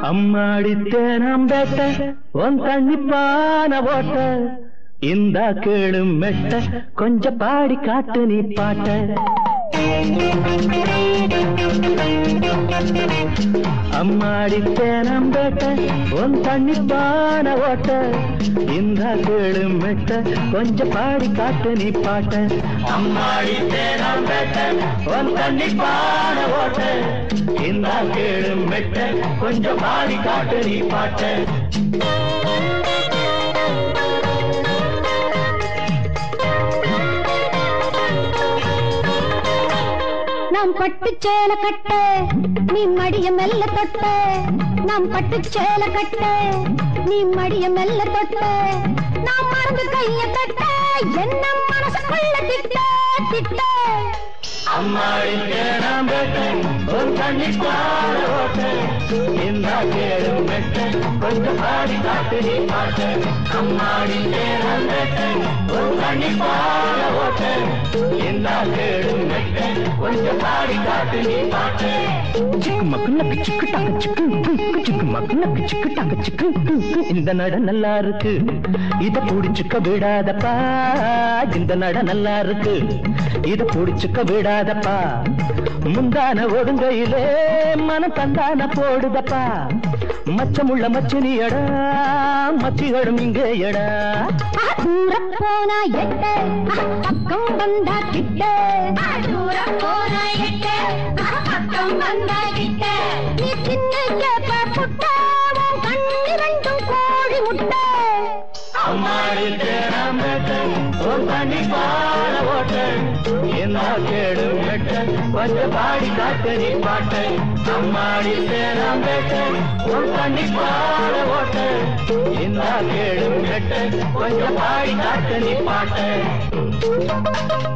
அம்மாடி தேனாம்பேட்ட உன் தண்ணிப்பான ஓட்ட இந்த கேளு மெட்ட கொஞ்ச பாடி காட்டு நீ பாட்ட அம்மாடி தேனாம்பேட்ட உன் தண்ணிப்பான ஓட்ட இந்த கேளு மெட்ட கொஞ்ச பாடி காட்டு நீ பாட்ட அம்மாடி தேனாம்பேட்ட உன் தண்ணிப்பான ஓட்ட இந்த கேளு மெட்ட கொஞ்சம் பாடி காட்டு நீ பாட்ட நாம் பட்டு சேல கட்ட நீ மடிய மெல்ல தொட்ட நாம் பட்டு சேல கட்ட நீ மடிய மெல்ல தொட்ட நாம் மறந்து கைய தட்ட என்ன மனசுக்குள்ள திட்ட திட்ட அம்மாடி தேனாம்பேட்ட உன் தண்ணிப்பான ஓட்ட இந்த கேளு மெட்ட கொஞ்சம் பாடி காட்டு நீ பாட்ட அம்மாடி தேனாம்பேட்ட உன் தண்ணிப்பான ஓட்ட இந்த கேளு மெட்ட கொஞ்சம் பாடி காட்டு நீ பாட்ட சிக்கு மக்கு நக்கு சிக்கு டாக்கு சிக்கு டுக்கு, சிக்கு மக்கு நக்கு சிக்கு டாக்கு சிக்கு டுக்கு. இந்த நட நல்லா இருக்கு இத புடிச்சுக்க விடாதப்பா இந்த நட நல்லா இருக்கு இத புடிச்சுக்க விடாதப்பா முந்தான ஒடுங்கையிலே மனம் தந்தான போடுதப்பா மச்சமுள்ள மச்சினியடா மச்சிகளும் இங்கே எடா ஆ, தூரம் போனா எட்ட ஆ, பக்கம் வந்தா கிட்ட ஆ, தூரம் போனா எட்ட ஆ, பக்கம் வந்தா கிட்ட நீ சின்ன கேப்ப புட்ட உன் கண்ணு ரெண்டும் கோழி முட்டை அம்மாடி தேனாம்பேட்ட உன் தண்ணி பாட ஓட்ட என்ன கேடு மெட்ட கொஞ்சம் பாடி காட்டு நீ பாட்ட அம்மாடி தேனாம்பேட்ட உன் தண்ணி பாட ஓட்ட என்ன கேடு மெட்ட கொஞ்சம் பாடி காட்டு நீ பாட்ட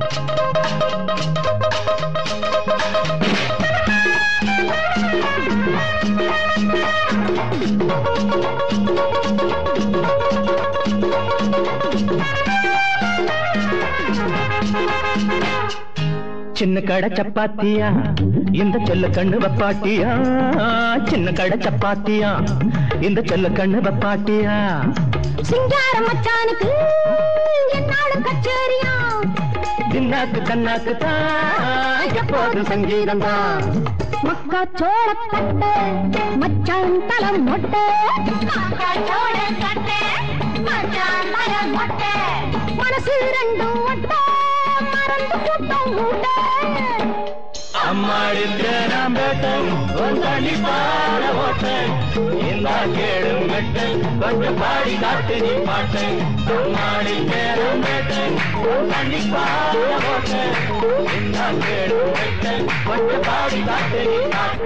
சின்ன கடை சப்பாத்தியா இந்த செல்ல கண்ணு வப்பாட்டியா சின்ன கடை சப்பாத்தியா இந்த செல்ல கண்ணு வப்பாட்டியா சிங்கார மச்சானுக்கு என்னாலும் கச்சேரியா தின்னாக்கு கண்ணாக்கு தான் எப்போதும் சங்கீதம் தான் மக்கா சோழ கட்ட மச்சான் தலை மொட்டை மக்கா சோழ கட்ட மச்சான் தலை மொட்டை மனசு ரெண்டும் ஒட்ட மறந்து கூட்டம் ஊட்ட அம்மாடி தேனாம்பேட்ட உன் தண்ணி பாட ஓட்ட இந்த கேடு மெட்ட கொஞ்சம் பாடி காட்டு நீ பாட்ட அம்மாடி தேனாம்பேட்ட உன் தண்ணி பாட ஓட்ட இந்த கேடு மெட்ட கொஞ்சம் பாடி காட்டு நீ பாட்ட